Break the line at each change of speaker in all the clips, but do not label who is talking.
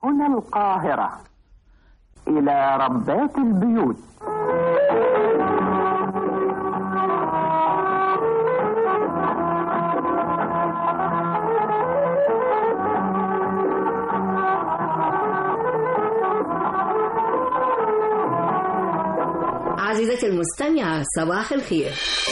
هنا القاهرة إلى ربات البيوت
عزيزتي المستمعة صباح الخير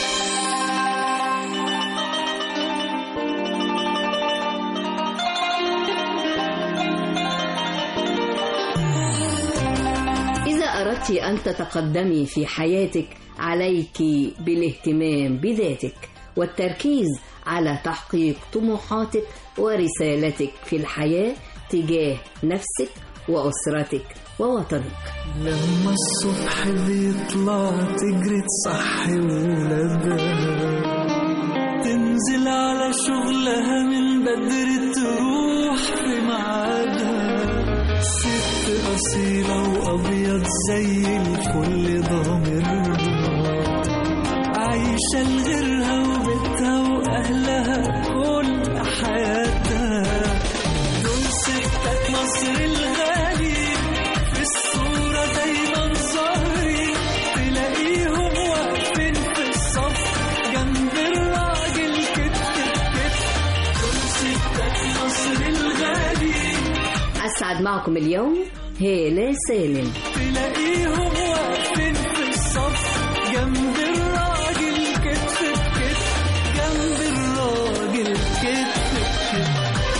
إذا أردت أن تتقدمي في حياتك عليك بالاهتمام بذاتك والتركيز على تحقيق طموحاتك ورسالتك في الحياة تجاه نفسك وأسرتك ووطنك
لما الصبح بيطلع تجري تصحي ولادها تنزل على شغلها من بدري تروح في ميعادها ست أصيلة وأبيض زي الفل ضامرها عايشة لغيرها وبيتها وأهلها كل حياتها دول ستات مصر الغالي في الصورة دايما ظاهرين تلاقيهم واقفين في الصف جنب الراجل كتف بكتف دول ستات مصر الغالي
أسعد معكم اليوم هالة سالم
تلاقيهم واقفين في الصف جنب الراجل كتف بكتف جنب الراجل كتف بكتف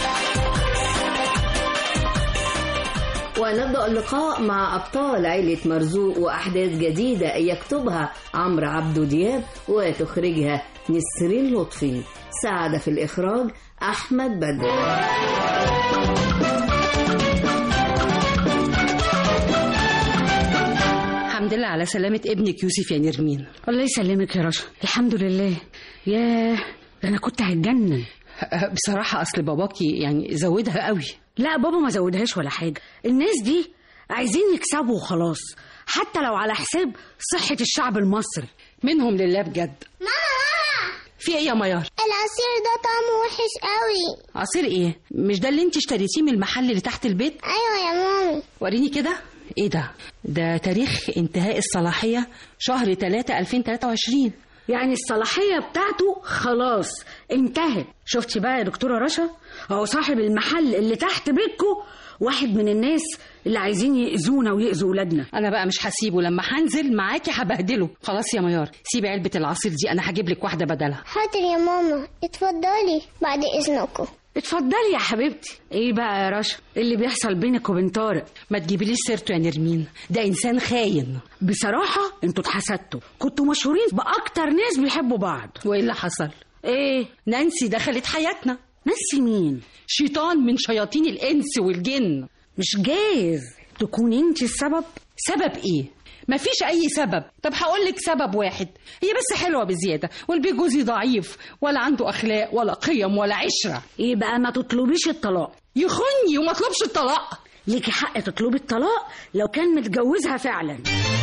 ونبدأ اللقاء مع أبطال عيلة مرزوق وأحداث جديدة يكتبها عمرو عبدو دياب وتخرجها نسرين لطفي ساعد في الإخراج أحمد بدر
الحمد لله على سلامة ابنك يوسف يا نرمين
الله يسلمك يا رشا الحمد لله ياه ده انا كنت هتجنن
بصراحة أصل باباكي يعني زودها قوي
لا بابا ما زودهاش ولا حاجه الناس دي عايزين يكسبوا وخلاص حتى لو على حساب صحة الشعب المصري
منهم لله بجد في ايه يا ميار
العصير ده طعمه وحش قوي
عصير ايه مش ده اللي انت اشتريتيه من المحل اللي تحت البيت
ايوه يا مامي
وريني كده ايه ده ده تاريخ انتهاء الصلاحية شهر 3 2023
يعني الصلاحية بتاعته خلاص انتهت شفتي بقى يا دكتورة رشا اهو صاحب المحل اللي تحت بيتكو واحد من الناس اللي عايزين يأذونا ويأذوا ولادنا
انا بقى مش هسيبه لما هنزل معاكي هبهدله خلاص يا ميار سيبي علبة العصير دي انا هجيب لك واحدة بدلها
حاضر يا ماما اتفضلي بعد اذنكم
اتفضلي يا حبيبتي ايه بقى يا رشا إيه اللي بيحصل بينك وبين طارق
ما تجيبليش سيرته يا نرمين ده انسان خاين
بصراحة انتوا اتحسدتوا كنتوا مشهورين بأكتر ناس بيحبوا بعض
وايه اللي حصل
ايه
نانسي دخلت حياتنا
ناسي مين
شيطان من شياطين الانس والجن
مش جايز تكون انت السبب
سبب ايه مفيش اي سبب طب هقول لك سبب واحد هي بس حلوه بزياده والبي جوزي ضعيف ولا عنده اخلاق ولا قيم ولا عشره
ايه بقى ما تطلبيش الطلاق
يخني وما اطلبش الطلاق
ليكي حق تطلبي الطلاق لو كان متجوزها فعلا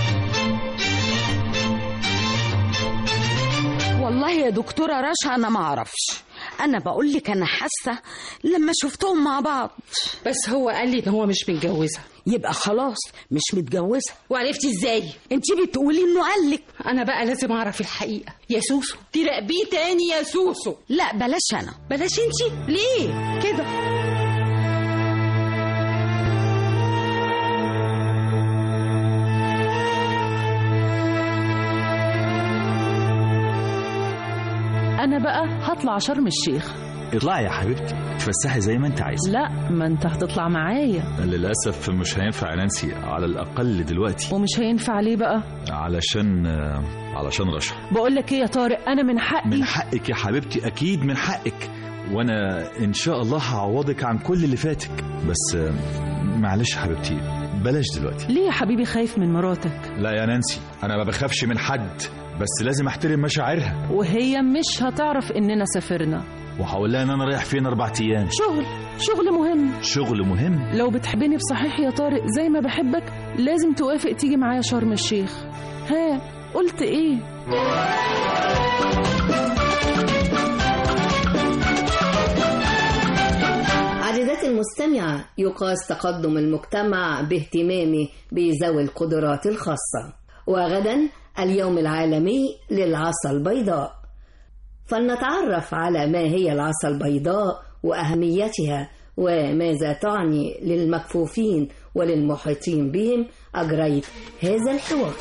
والله يا دكتورة رشا أنا ما أعرفش أنا بقول لك أنا حاسة لما شفتهم مع بعض
بس هو قال لي ان هو مش متجوزها
يبقى خلاص مش متجوزة
وعرفتي ازاي
انت بتقولي إنه قالك
انا بقى لازم اعرف الحقيقه يا سوسو تراقبيه تاني يا سوسو
لا بلاش أنا
بلاش انتي ليه كده
انا بقى هطلع شرم الشيخ
اطلعي يا حبيبتي تفسحي زي ما انت عايزه
لا ما انت هتطلع معايا
للاسف مش هينفع يا نانسي على الاقل دلوقتي
ومش هينفع ليه بقى
علشان آه، علشان رشا
بقول لك ايه يا طارق انا من حقي
من حقك يا حبيبتي اكيد من حقك وانا ان شاء الله هعوضك عن كل اللي فاتك بس آه، معلش يا حبيبتي بلاش دلوقتي
ليه يا حبيبي خايف من مراتك
لا يا نانسي انا ما بخافش من حد بس لازم احترم مشاعرها
وهي مش هتعرف اننا سافرنا
وهقول لها ان انا رايح فين اربع ايام
شغل شغل مهم
شغل مهم
لو بتحبني بصحيح يا طارق زي ما بحبك لازم توافق تيجي معايا شرم الشيخ ها قلت ايه
عزيزتي عزيزتي المستمعة يقاس تقدم المجتمع باهتمامه بذوي القدرات الخاصة وغدا اليوم العالمي للعصا البيضاء فلنتعرف على ما هي العصا البيضاء وأهميتها وماذا تعني للمكفوفين وللمحيطين بهم أجريت هذا الحوار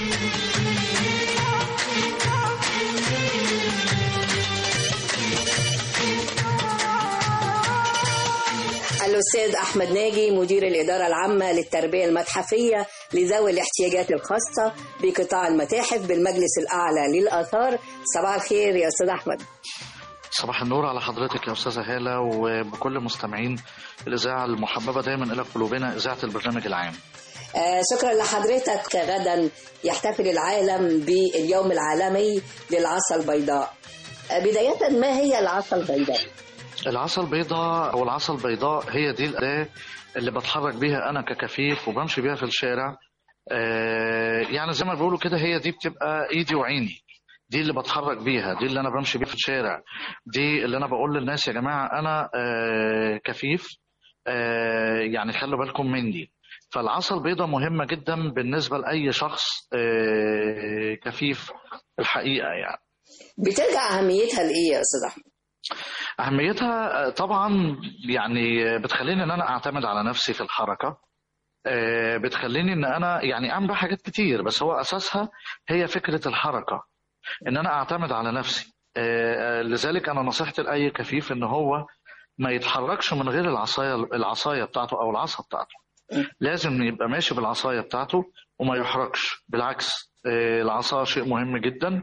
الأستاذ أحمد ناجي مدير الإدارة العامة للتربية المتحفية لذوي الاحتياجات الخاصة بقطاع المتاحف بالمجلس الأعلى للآثار صباح الخير يا أستاذ أحمد
صباح النور على حضرتك يا أستاذة هالة وبكل مستمعين الإذاعة المحببة دايما إلى قلوبنا إذاعة البرنامج العام
آه شكرا لحضرتك غدا يحتفل العالم باليوم العالمي للعصا البيضاء آه بداية ما هي العصا البيضاء؟
العصا البيضاء أو العصا البيضاء هي دي الأداة اللي بتحرك بيها أنا ككفيف وبمشي بيها في الشارع آه يعني زي ما بيقولوا كده هي دي بتبقى إيدي وعيني دي اللي بتحرك بيها دي اللي أنا بمشي بيها في الشارع دي اللي أنا بقول للناس يا جماعة أنا آه كفيف آه يعني خلوا بالكم مني فالعصا البيضاء مهمة جدا بالنسبة لأي شخص آه كفيف الحقيقة يعني
بترجع أهميتها لإيه يا أستاذ أحمد؟
أهميتها طبعا يعني بتخليني إن أنا أعتمد على نفسي في الحركة بتخليني إن أنا يعني أعمل حاجات كتير بس هو أساسها هي فكرة الحركة إن أنا أعتمد على نفسي لذلك أنا نصيحتي لأي كفيف إن هو ما يتحركش من غير العصاية العصاية بتاعته أو العصا بتاعته لازم يبقى ماشي بالعصاية بتاعته وما يحركش بالعكس العصا شيء مهم جدا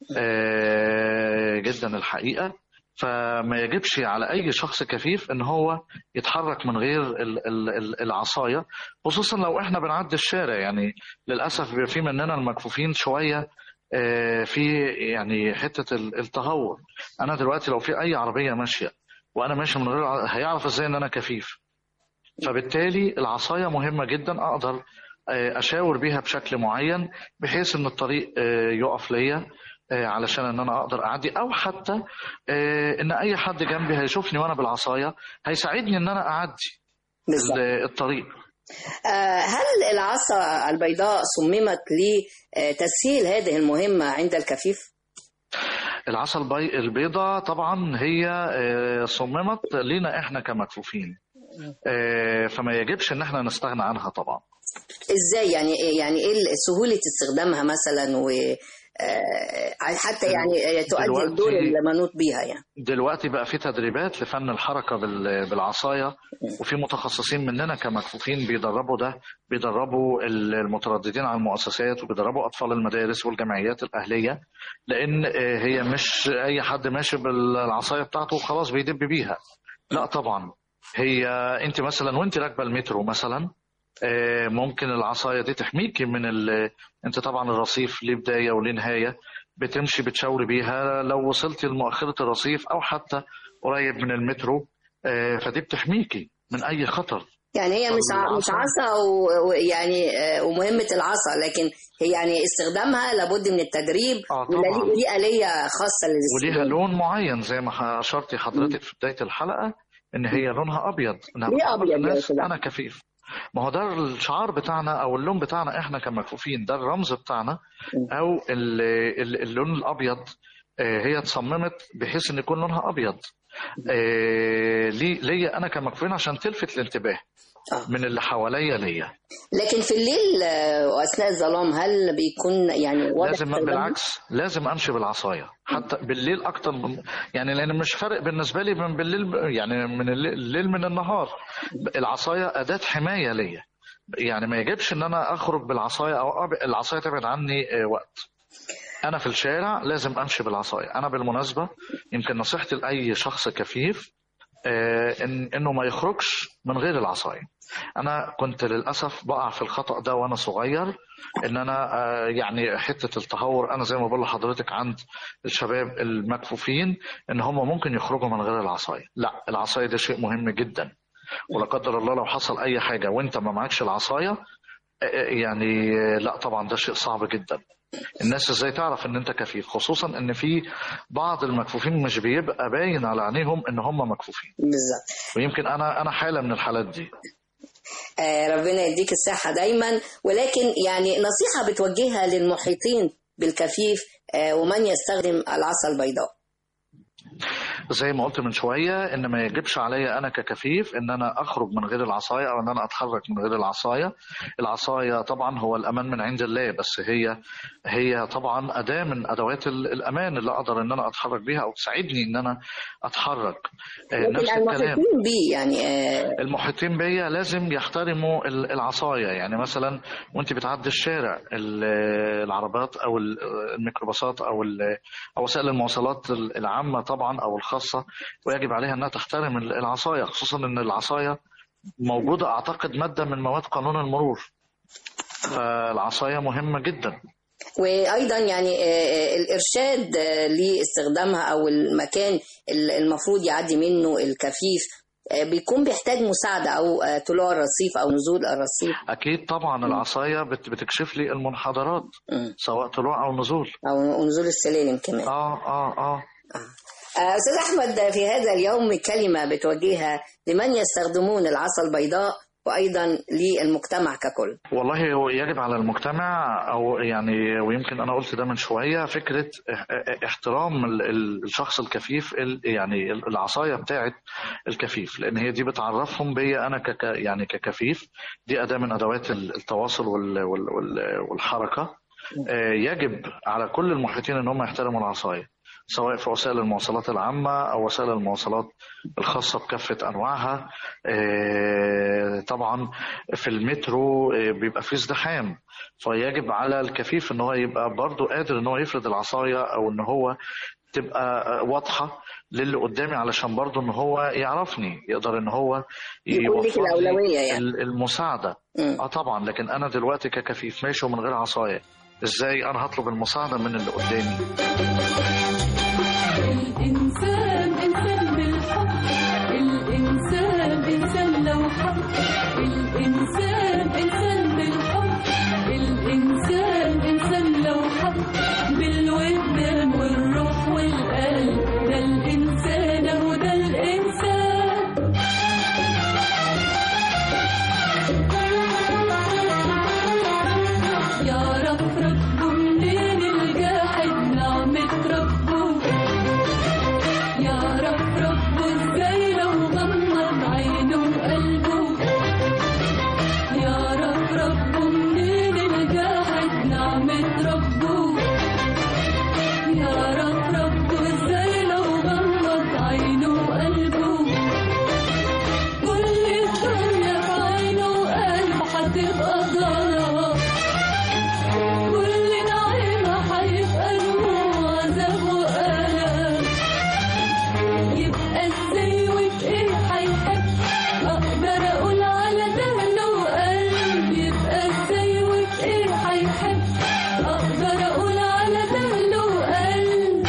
جدا الحقيقة فما يجبش على اي شخص كفيف ان هو يتحرك من غير العصايه خصوصا لو احنا بنعدي الشارع يعني للاسف بيبقى في مننا المكفوفين شويه في يعني حته التهور انا دلوقتي لو في اي عربيه ماشيه وانا ماشي من غير هيعرف ازاي ان انا كفيف فبالتالي العصايه مهمه جدا اقدر اشاور بيها بشكل معين بحيث ان الطريق يقف ليا علشان ان انا اقدر اعدي او حتى ان اي حد جنبي هيشوفني وانا بالعصايه هيساعدني ان انا اعدي
بالظبط.
الطريق
هل العصا البيضاء صممت لتسهيل هذه المهمه عند الكفيف؟
العصا البي... البيضاء طبعا هي صممت لينا احنا كمكفوفين فما يجبش ان احنا نستغنى عنها طبعا
ازاي يعني يعني ايه سهوله استخدامها مثلا و حتى يعني تؤدي الدور اللي منوط بيها يعني
دلوقتي بقى في تدريبات لفن الحركه بالعصايه وفي متخصصين مننا كمكفوفين بيدربوا ده بيدربوا المترددين على المؤسسات وبيدربوا اطفال المدارس والجمعيات الاهليه لان هي مش اي حد ماشي بالعصايه بتاعته وخلاص بيدب بيها لا طبعا هي انت مثلا وانت راكبه المترو مثلا ممكن العصايه دي تحميكي من ال... انت طبعا الرصيف ليه بدايه وليه نهايه بتمشي بتشاوري بيها لو وصلتي لمؤخره الرصيف او حتى قريب من المترو فدي بتحميكي من اي خطر
يعني هي مش ع... مش عصا ويعني ومهمه العصا لكن هي يعني استخدامها لابد من التدريب
آه
وليه آلية خاصه للاستخدام
وليها لون معين زي ما اشرتي حضرتك في بدايه الحلقه ان هي لونها ابيض انها
ليه ابيض
الناس انا كفيف ما هو ده الشعار بتاعنا او اللون بتاعنا احنا كمكفوفين ده الرمز بتاعنا او اللون الابيض هي اتصممت بحيث ان يكون لونها ابيض ليا انا كمكفوفين عشان تلفت الانتباه من اللي حواليا ليا
لكن في الليل واثناء الظلام هل بيكون يعني واضح
لازم بالعكس لازم امشي بالعصايه حتى بالليل اكتر من يعني لان مش فرق بالنسبه لي من بالليل يعني من الليل من النهار العصايه اداه حمايه ليا يعني ما يجبش ان انا اخرج بالعصايه او العصايه تبعد عني وقت انا في الشارع لازم امشي بالعصايه انا بالمناسبه يمكن نصيحتي لاي شخص كفيف إن انه ما يخرجش من غير العصايه انا كنت للاسف بقع في الخطا ده وانا صغير ان انا يعني حته التهور انا زي ما بقول لحضرتك عند الشباب المكفوفين ان هم ممكن يخرجوا من غير العصايه لا العصايه ده شيء مهم جدا ولا قدر الله لو حصل اي حاجه وانت ما معكش العصايه يعني لا طبعا ده شيء صعب جدا الناس ازاي تعرف ان انت كفيف خصوصا ان في بعض المكفوفين مش بيبقى باين على عينيهم ان هم مكفوفين
بالظبط
ويمكن انا انا حاله من الحالات دي
آه ربنا يديك الصحة دايما ولكن يعني نصيحة بتوجهها للمحيطين بالكفيف آه ومن يستخدم العصا البيضاء
زي ما قلت من شويه ان ما يجبش عليا انا ككفيف ان انا اخرج من غير العصايه او ان انا اتحرك من غير العصايه العصايه طبعا هو الامان من عند الله بس هي هي طبعا اداه من ادوات ال- الامان اللي اقدر ان انا اتحرك بيها او تساعدني ان انا اتحرك آه،
لكن
نفس الكلام
المحيطين بيه يعني آه
المحيطين بيا لازم يحترموا ال- العصايه يعني مثلا وانت بتعدي الشارع ال- العربات او ال- الميكروباصات او ال- او وسائل المواصلات ال- العامه طبعا او الخاصه ويجب عليها انها تحترم ال- العصايه خصوصا ان العصايه موجوده اعتقد ماده من مواد قانون المرور فالعصايه مهمه جدا
وايضا يعني آه، الارشاد آه، لاستخدامها او المكان ال- المفروض يعدي منه الكفيف آه، بيكون بيحتاج مساعدة او آه، طلوع الرصيف او نزول الرصيف
اكيد طبعا العصايه بت- بتكشف لي المنحدرات سواء طلوع او نزول
او نزول السلالم كمان
اه اه اه
آه، استاذ احمد في هذا اليوم كلمة بتوجهها لمن يستخدمون العصا البيضاء وايضا للمجتمع ككل
والله هو يجب على المجتمع او يعني ويمكن انا قلت ده من شويه فكره اح- احترام ال- ال- الشخص الكفيف ال- يعني العصايه بتاعت الكفيف لان هي دي بتعرفهم بيا انا كك يعني ككفيف دي اداه من ادوات ال- التواصل وال- وال- وال- والحركه آه، يجب على كل المحيطين ان هم يحترموا العصايه سواء في وسائل المواصلات العامة أو وسائل المواصلات الخاصة بكافة أنواعها آه، طبعا في المترو آه، بيبقى فيه ازدحام فيجب على الكفيف ان هو يبقى برضه قادر ان هو يفرد العصاية او ان هو تبقى آه، واضحة للي قدامي علشان برضه ان هو يعرفني يقدر ان هو
يكون لك
يوفر لي
الأولوية يعني.
ال- المساعدة اه طبعا لكن انا دلوقتي ككفيف ماشي ومن غير عصاية ازاي انا هطلب المساعدة من اللي قدامي
الإنسان إنسان بالحق الإنسان إنسان لو حق الإنسان إنسان بالحق الإنسان إنسان لو حق بالوجدان والروح والقلب ده الإنسان أهو ده الإنسان يعرف ربه منين الجاحد نعمة ربه يعرف ربه ازاي لو غمض عينه وقلبه يعرف ربه منين الجاحد نعمة ربه يعرف ربه ازاي لو غمض عينه وقلبه كل الدنيا في عينه وقلبه هتبقى ضلال كل نعيمة هيبقى له عذاب وألم يبقى ازاي وبإيه هيحب أقدر أقول على ده له قلب يبقى ازاي وبإيه هيحب أقدر أقول على ده له قلب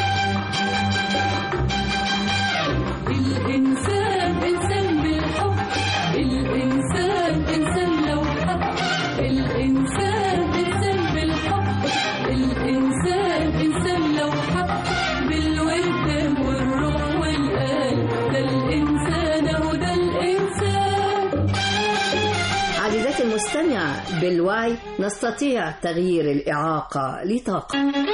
الإنسان إنسان بالحب الإنسان إنسان لو حب الإنسان إنسان بالحب الإنسان إنسان لو حب بالود والروح والقلب ده الإنسان أهو ده الإنسان
عزيزتي المستمعة بالوعي نستطيع تغيير الإعاقة لطاقة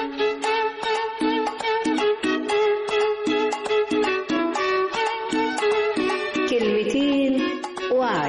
كلمتين وعي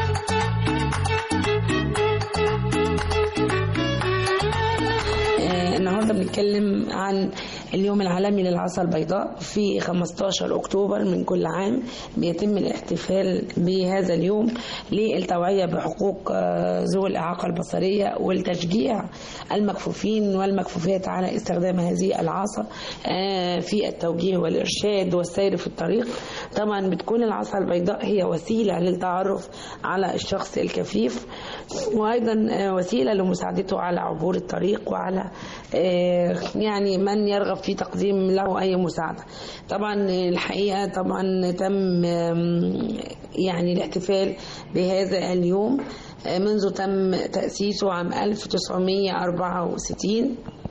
آه، النهارده بنتكلم عن اليوم العالمي للعصا البيضاء في 15 اكتوبر من كل عام بيتم الاحتفال بهذا اليوم للتوعيه بحقوق آه، ذوي الاعاقه البصريه والتشجيع المكفوفين والمكفوفات على استخدام هذه العصا آه، في التوجيه والارشاد والسير في الطريق طبعا بتكون العصا البيضاء هي وسيله للتعرف على الشخص الكفيف وايضا آه، وسيله لمساعدته على عبور الطريق وعلى آه، يعني من يرغب في تقديم له اي مساعده طبعا الحقيقه طبعا تم آم، يعني الاحتفال بهذا اليوم آه، منذ تم تاسيسه عام 1964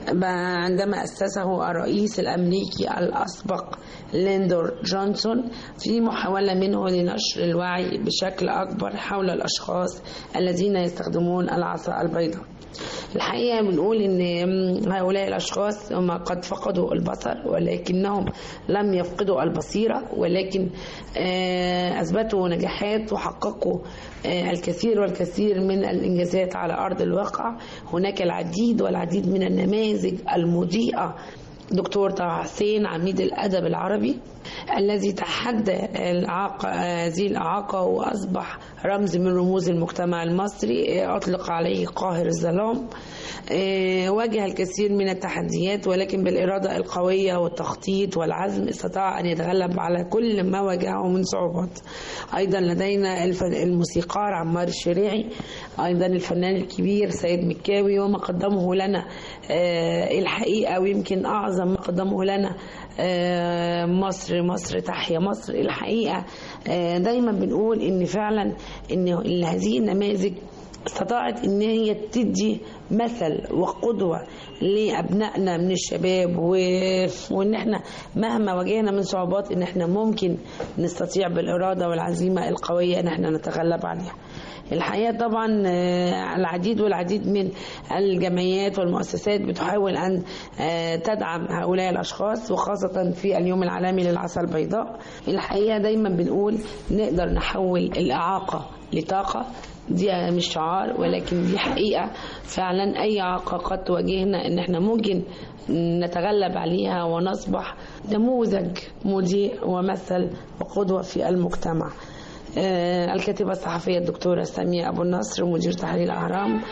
بقى عندما أسسه الرئيس الأمريكي الأسبق ليندور جونسون في محاولة منه لنشر الوعي بشكل أكبر حول الأشخاص الذين يستخدمون العصا البيضاء الحقيقة بنقول إن هؤلاء الأشخاص هم قد فقدوا البصر ولكنهم لم يفقدوا البصيرة ولكن آه، أثبتوا نجاحات وحققوا آه، الكثير والكثير من الإنجازات على أرض الواقع هناك العديد والعديد من النماذج المضيئة دكتور طه حسين عميد الأدب العربي الذي تحدى الإعاقة هذه الإعاقة وأصبح رمز من رموز المجتمع المصري أطلق عليه قاهر الظلام آه، واجه الكثير من التحديات ولكن بالإرادة القوية والتخطيط والعزم استطاع أن يتغلب على كل ما واجهه من صعوبات أيضا لدينا الف- الموسيقار عمار الشريعي أيضا الفنان الكبير سيد مكاوي وما قدمه لنا آه، الحقيقة ويمكن أعظم ما قدمه لنا آه، مصر مصر تحيا مصر الحقيقة آه، دايما بنقول إن فعلا إن هذه النماذج استطاعت ان هي تدي مثل وقدوه لابنائنا من الشباب و... وان احنا مهما واجهنا من صعوبات ان احنا ممكن نستطيع بالاراده والعزيمه القويه ان احنا نتغلب عليها الحقيقه طبعا آه، العديد والعديد من الجمعيات والمؤسسات بتحاول ان آه، تدعم هؤلاء الاشخاص وخاصه في اليوم العالمي للعصا البيضاء الحقيقه دايما بنقول نقدر نحول الاعاقه لطاقه دي مش شعار ولكن دي حقيقة فعلا أي إعاقة قد تواجهنا إن إحنا ممكن نتغلب عليها ونصبح نموذج مضيء ومثل وقدوة في المجتمع آه، الكاتبة الصحفية الدكتورة سامية أبو النصر مدير تحرير الأهرام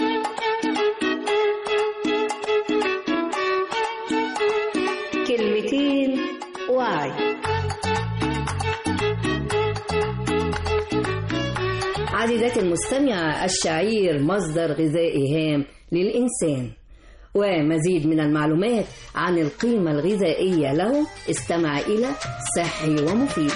كلمتين وعي عزيزتي المستمعة الشعير مصدر غذائي هام للإنسان ومزيد من المعلومات عن القيمة الغذائية له استمع إلى صحي ومفيد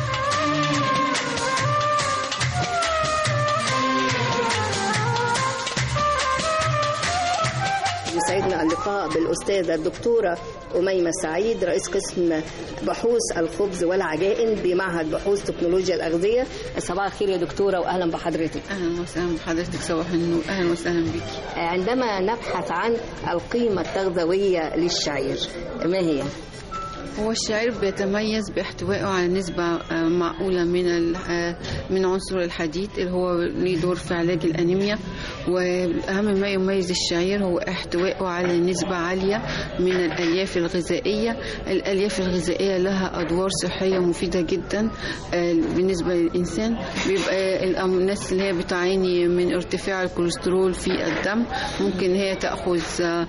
يسعدنا اللقاء بالأستاذة الدكتورة أميمة سعيد رئيس قسم بحوث الخبز والعجائن بمعهد بحوث تكنولوجيا الأغذية صباح الخير يا دكتورة وأهلا بحضرتك
اهلا وسهلا بحضرتك صباح النور اهلا وسهلا بك
عندما نبحث عن القيمة التغذوية للشعير ما هي؟
هو الشعير بيتميز باحتوائه على نسبة آه، معقولة من ال- آه، من عنصر الحديد اللي هو ليه دور في علاج الأنيميا وأهم ما يميز الشعير هو احتوائه على نسبة عالية من الألياف الغذائية الألياف الغذائية لها أدوار صحية مفيدة جدا آه، بالنسبة للإنسان بيبقى الأم- الناس اللي هي بتعاني من ارتفاع الكوليسترول في الدم ممكن هي تأخذ آه، آه،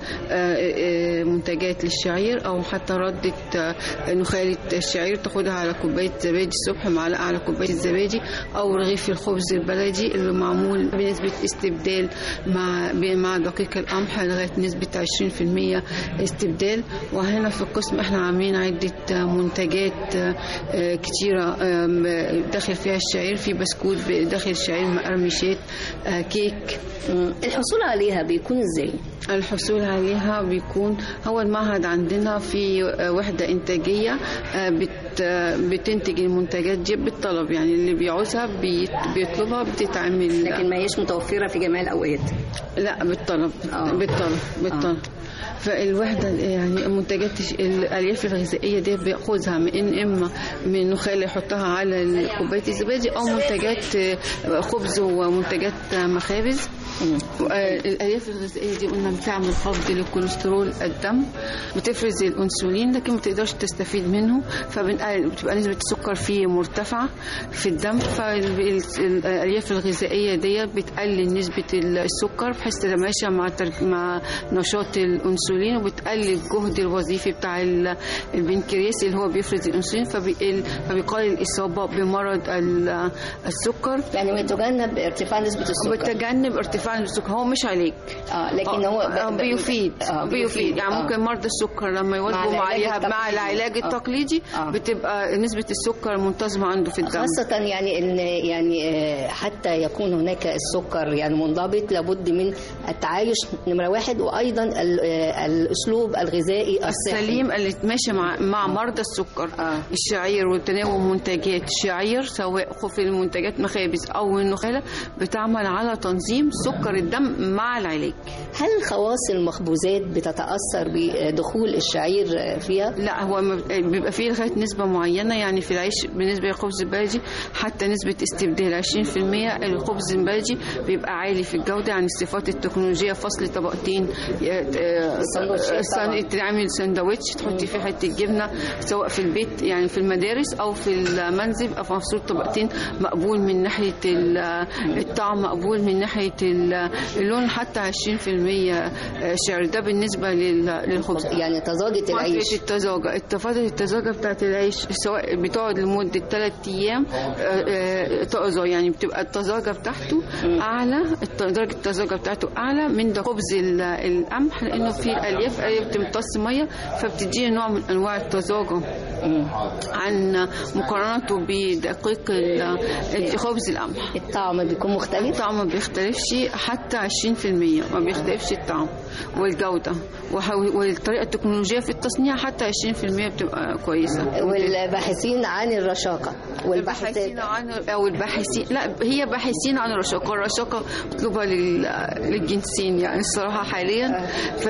آه، منتجات للشعير أو حتى ردة آه، نخالة الشعير تاخدها على كوباية زبادي الصبح معلقة على كوباية الزبادي أو رغيف الخبز البلدي اللي معمول بنسبة استبدال مع مع دقيق القمح لغاية نسبة 20% استبدال وهنا في القسم احنا عاملين عدة منتجات آه، كتيرة آم، داخل فيها الشعير في بسكوت داخل الشعير مقرمشات آه، كيك
الحصول عليها بيكون ازاي؟
الحصول عليها بيكون هو المعهد عندنا في آه، وحدة إنتاجية آه، بت آه، بتنتج المنتجات دي بالطلب يعني اللي بيعوزها بيت- بيطلبها بتتعمل
لكن ما هيش متوفرة في جميع الأوقات
لا بالطلب بالطلب بالطلب فالوحدة يعني منتجات الش- الألياف الغذائية دي بيأخذها من إما من نخالة يحطها على كوباية الزبادي أو منتجات آه، خبز ومنتجات آه، مخابز آه، الألياف الغذائية دي قلنا بتعمل خفض للكوليسترول الدم بتفرز الأنسولين لكن ما تقدرش تستفيد منه فبتبقى نسبة السكر فيه مرتفعة في الدم فالألياف الغذائية دي بتقلل نسبة السكر بحيث تتماشى مع ترك مع نشاط الأنسولين وبتقلل الجهد الوظيفي بتاع ال- البنكرياس اللي هو بيفرز الأنسولين فبيقل فبيقلل الإصابة بمرض ال- السكر
يعني بيتجنب ارتفاع نسبة السكر
بتجنب ارتفاع نسبة السكر هو مش علاج
اه لكن هو ب-
آه،
ب-
بيفيد
آه،
بيفيد يعني
آه.
ممكن مرضى السكر لما يواجهوا مع
العلاج
عليها
التقليدي.
مع مع العلاج التقليدي بتبقى نسبه السكر منتظمه عنده في الدم
خاصة يعني ان يعني آه، حتى يكون هناك السكر يعني منضبط لابد من التعايش نمرة واحد وايضا ال- آه، الاسلوب الغذائي الصحي
السليم اللي ماشي مع مع مرضى السكر آه. الشعير وتناول منتجات الشعير سواء في المنتجات مخابز او النخاله بتعمل على تنظيم سكر الدم مع العلاج
هل خواص المخبوزات بتتأثر بدخول الشعير فيها؟
لا هو ما- بيبقى فيه لغايه نسبه معينه يعني في العيش بالنسبه للخبز البلدي حتى نسبه استبدال 20% الخبز البلدي بيبقى عالي في الجوده يعني الصفات التكنولوجيه فصل طبقتين
السندوتشات طبعاً.
تعمل سندوتش تحطي فيه حته جبنه سواء في البيت يعني في المدارس او في المنزل يبقى مفصول طبقتين مقبول من ناحيه ال- الطعم مقبول من ناحيه ال- اللون حتى 20% شعر ده بالنسبه لل- للخبز
يعني طزاجة العيش.
فترة التزاجة فترة التزاجة بتاعت العيش سواء بتقعد لمدة 3 أيام آه، آه، طازة يعني بتبقى التزاجة بتاعته أعلى الت- درجة التزاجة بتاعته أعلى من ده خبز ال- القمح لأنه في الألياف ألياف بتمتص مية فبتديه نوع من أنواع التزاجة عن مقارنته بدقيق ال- خبز القمح
الطعم بيكون مختلف؟
الطعم ما بيختلفش حتى 20% ما بيختلفش الطعم والجودة وح- والطريقة التكنولوجية في التصنيع حتى 20% بتبقى كويسة
والباحثين عن الرشاقة والباحثات
الباحثين عن او الباحثين لا هي باحثين عن الرشاقه الرشاقه مطلوبه لل- للجنسين يعني الصراحه حاليا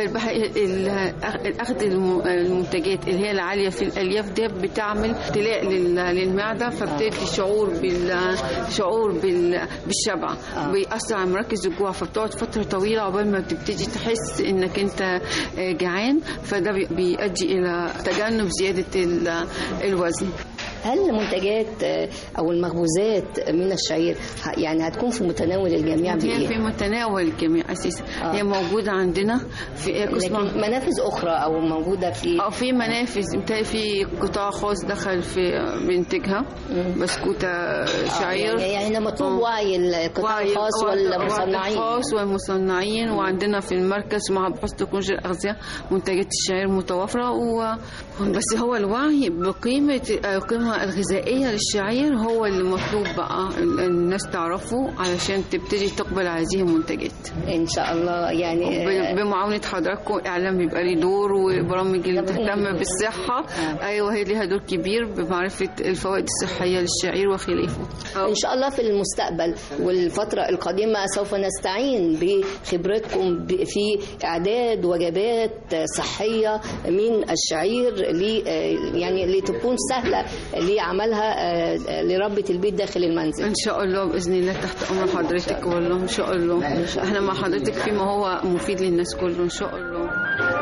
فالاخذ المنتجات اللي هي العاليه في الالياف دي بتعمل تلاء لل- للمعده فبتدي شعور بال شعور بال بالشبع بيأثر على مراكز الجوع فبتقعد فتره طويله عقبال ما بتبتدي تحس انك انت جعان فده بي- بيؤدي الى تجنب زياده ال- الوزن
هل المنتجات آه، او المخبوزات من الشعير ه- يعني هتكون في متناول الجميع
هي
بايه؟
في متناول الجميع اساسا آه. هي موجوده عندنا في قسم
لكن منافذ اخرى او موجوده في
اه في منافذ متهيألي في قطاع خاص دخل في بينتجها بسكوته شعير
يعني يعني مطلوب وعي القطاع
وعي-
الخاص
وعي-
والمصنعين
الخاص والمصنعين وعندنا في المركز مع بحوث تكنولوجيا الأغذية منتجات الشعير متوفرة و... بس هو الوعي بقيمة القيمة الغذائية للشعير هو اللي مطلوب بقى ال- الناس تعرفه علشان تبتدي تقبل على هذه المنتجات
ان شاء الله يعني
ب- بمعاونة حضراتكم إعلام بيبقى ليه دور وبرامج اللي بتهتم بالصحة أيوه هي ليها دور كبير بمعرفة الفوائد الصحية للشعير وخلافه
ان شاء الله في المستقبل والفتره القادمه سوف نستعين بخبرتكم ب- في اعداد وجبات صحيه من الشعير ل يعني لتكون سهله لعملها آه، لربة البيت داخل المنزل
ان شاء الله باذن الله تحت امر حضرتك والله ان شاء الله احنا مع حضرتك فيما هو مفيد للناس كله ان شاء الله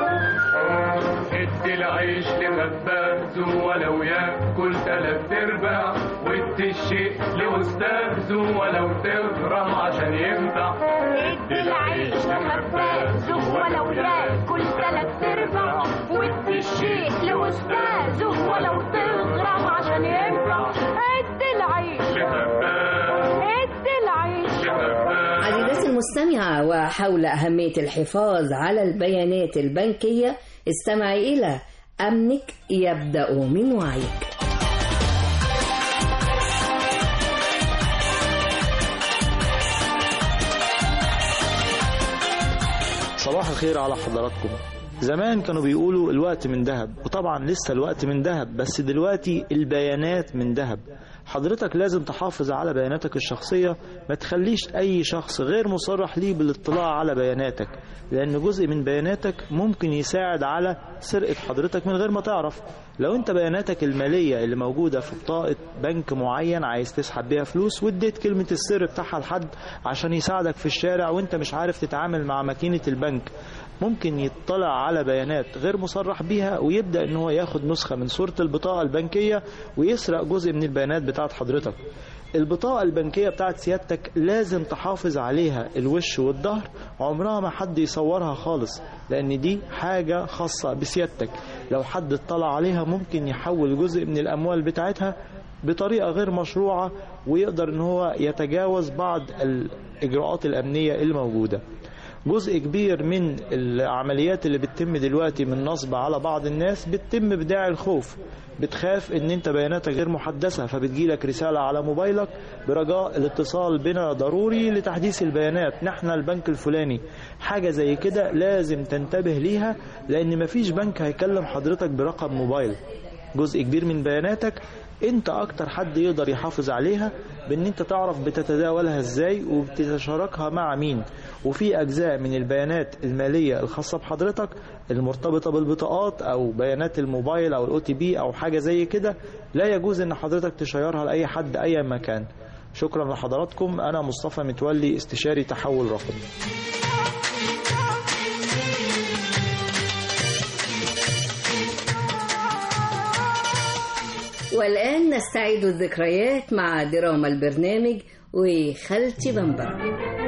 ادي العيش لخبازه ولو ياكل تلات ارباع وادي الشيء لاستاذه ولو تغرم عشان ينفع ادي العيش لخبازه ولو ياكل تلات ارباع وادي الشيء لاستاذه ولو تغرم عشان ينفع ادي العيش لخباز ادي العيش لخباز
عزيزتي المستمعة وحول أهمية الحفاظ على البيانات البنكية استمعي إلى أمنك يبدأ من وعيك
صباح الخير على حضراتكم زمان كانوا بيقولوا الوقت من ذهب وطبعا لسه الوقت من ذهب بس دلوقتي البيانات من ذهب حضرتك لازم تحافظ على بياناتك الشخصية ما تخليش أي شخص غير مصرح ليه بالاطلاع على بياناتك لأن جزء من بياناتك ممكن يساعد على سرقة حضرتك من غير ما تعرف لو انت بياناتك المالية اللي موجودة في بطاقة بنك معين عايز تسحب بيها فلوس واديت كلمة السر بتاعها لحد عشان يساعدك في الشارع وانت مش عارف تتعامل مع ماكينة البنك ممكن يطلع على بيانات غير مصرح بيها ويبدأ ان هو ياخد نسخة من صورة البطاقة البنكية ويسرق جزء من البيانات بتاعت حضرتك البطاقة البنكية بتاعت سيادتك لازم تحافظ عليها الوش والظهر عمرها ما حد يصورها خالص لأن دي حاجة خاصة بسيادتك لو حد اطلع عليها ممكن يحول جزء من الأموال بتاعتها بطريقة غير مشروعة ويقدر ان هو يتجاوز بعض الإجراءات الأمنية الموجودة جزء كبير من العمليات اللي بتتم دلوقتي من نصب على بعض الناس بتتم بداعي الخوف بتخاف ان انت بياناتك غير محدثة فبتجيلك رسالة على موبايلك برجاء الاتصال بنا ضروري لتحديث البيانات نحن البنك الفلاني حاجة زي كده لازم تنتبه ليها لان مفيش بنك هيكلم حضرتك برقم موبايل جزء كبير من بياناتك انت اكتر حد يقدر يحافظ عليها بان انت تعرف بتتداولها ازاي وبتتشاركها مع مين وفي اجزاء من البيانات الماليه الخاصه بحضرتك المرتبطه بالبطاقات او بيانات الموبايل او الاو تي بي او حاجه زي كده لا يجوز ان حضرتك تشيرها لاي حد اي مكان شكرا لحضراتكم انا مصطفى متولي استشاري تحول رقمي
والآن نستعيد الذكريات مع دراما البرنامج وخالتي بمبر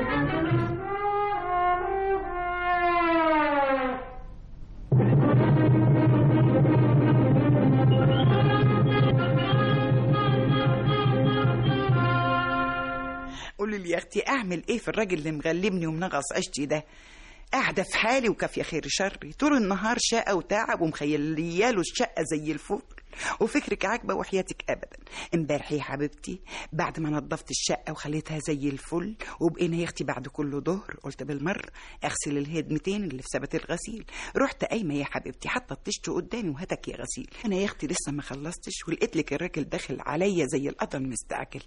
قولي لي يا اختي اعمل ايه في الراجل اللي مغلبني ومنغص عيشتي ده قاعده في حالي وكافيه خير شري طول النهار شقه وتعب ومخيلياله الشقه زي الفل وفكرك عاجبه وحياتك ابدا امبارح يا حبيبتي بعد ما نظفت الشقه وخليتها زي الفل وبقينا يا اختي بعد كل ظهر قلت بالمره اغسل الهدمتين اللي في سبت الغسيل رحت قايمه يا حبيبتي حاطه الطشت قدامي وهاتك يا غسيل انا يا اختي لسه ما خلصتش ولقيت لك الراجل داخل عليا زي القطن مستعجل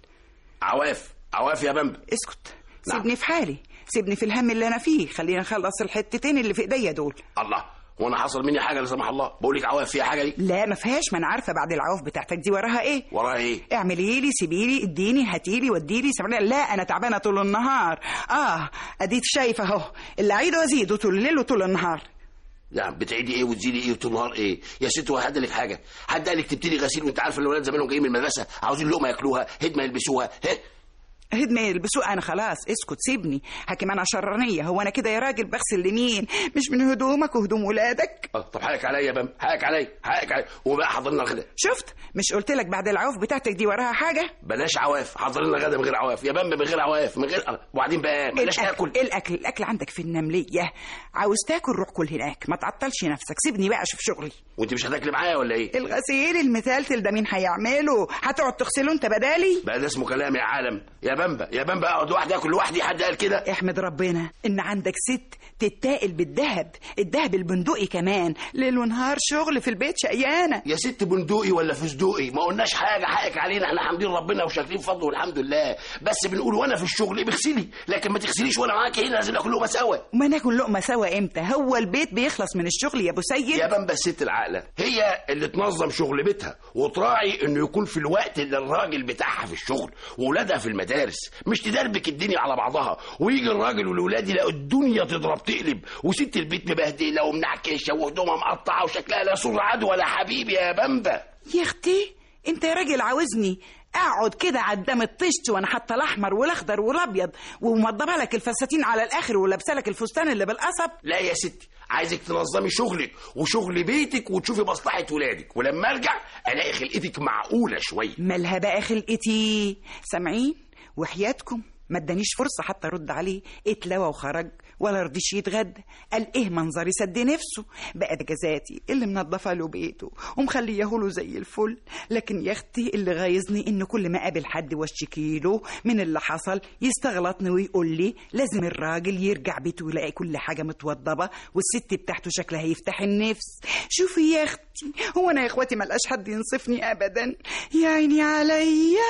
عواف عواف يا بمبا
اسكت سيبني في حالي سيبني في الهم اللي انا فيه خلينا نخلص الحتتين اللي في ايديا دول
الله وانا حصل مني حاجه لا سمح الله بقول لك عواف فيها حاجه دي
لا ما فيهاش ما انا عارفه بعد العواف بتاعتك دي وراها ايه
وراها ايه
اعملي لي سيبي لي اديني هاتي لي ودي لي سيبني لا انا تعبانه طول النهار اه اديك شايفه اهو اللي اعيده وازيده طول الليل وطول النهار
يعني بتعيدي ايه وتزيدي ايه طول النهار ايه يا ست هو حد لك حاجه حد قال لك تبتدي غسيل وانت عارفه الولاد زمانهم جايين من المدرسه عاوزين لقمه ياكلوها هدمه يلبسوها ها
هدمة يلبسوه انا خلاص اسكت سيبني حكم انا شرانيه هو انا كده يا راجل بغسل لمين مش من هدومك وهدوم ولادك
آه، طب حقك عليا يا بم حقك عليا حقك عليا وبقى حضر لنا الغدا
شفت مش قلت لك بعد العوف بتاعتك دي وراها حاجه
بلاش عواف حضر لنا غدا من غير عواف يا بم من غير عواف من غير وبعدين بقى بلاش
الاكل
ناكل
الاكل الاكل عندك في النمليه عاوز تاكل روح كل هناك ما تعطلش نفسك سيبني بقى اشوف شغلي
وانت مش هتاكلي معايا ولا ايه
الغسيل المتلتل ده مين هيعمله هتقعد تغسله انت بدالي
بقى ده اسمه كلام يا عالم يا بمبا يا بمبا اقعد لوحدي اكل لوحدي حد قال كده
احمد ربنا ان عندك ست تتاقل بالذهب الذهب البندقي كمان ليل ونهار شغل في البيت شقيانه
يا ست بندقي ولا فستقي ما قلناش حاجه حقك علينا احنا حامدين ربنا وشاكرين فضله والحمد لله بس بنقول وانا في الشغل بغسلي لكن ما تغسليش وانا معاك هنا لازم ناكل لقمه سوا
وما ناكل لقمه سوا امتى هو البيت بيخلص من الشغل يا ابو سيد
يا بمبا الست العاقله هي اللي تنظم شغل بيتها وتراعي انه يكون في الوقت اللي الراجل بتاعها في الشغل وولادها في المدارس مش تدربك الدنيا على بعضها ويجي الراجل والولاد يلاقوا الدنيا تضرب تقلب وست البيت مبهدله ومنعكشه وهدومها مقطعه وشكلها لا صور عدو ولا حبيب يا بمبا
يا اختي انت يا راجل عاوزني اقعد كده قدام الطشت وانا حاطه الاحمر والاخضر والابيض وموضبه لك الفساتين على الاخر ولابسه لك الفستان اللي بالقصب
لا يا ستي عايزك تنظمي شغلك وشغل بيتك وتشوفي مصلحه ولادك ولما ارجع الاقي خلقتك معقوله شويه
مالها بقى خلقتي سامعين وحياتكم ما ادانيش فرصة حتى ارد عليه اتلوى وخرج ولا رضيش يتغدى قال ايه منظري سد نفسه بقى ده جزاتي اللي منظفه له بيته ومخليه له زي الفل لكن يا اختي اللي غايظني ان كل ما اقابل حد واشتكي له من اللي حصل يستغلطني ويقول لي لازم الراجل يرجع بيته ويلاقي كل حاجه متوضبه والست بتاعته شكلها يفتح النفس شوفي يا اختي هو انا يا اخواتي ملقاش حد ينصفني ابدا يا عيني عليا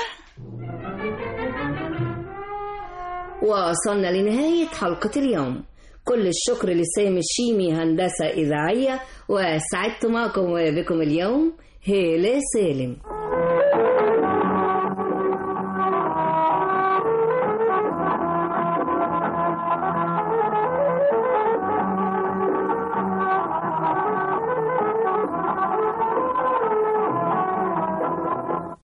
وصلنا لنهاية حلقة اليوم كل الشكر لسامي الشيمي هندسة إذاعية وسعدت معكم وبكم اليوم هيلة سالم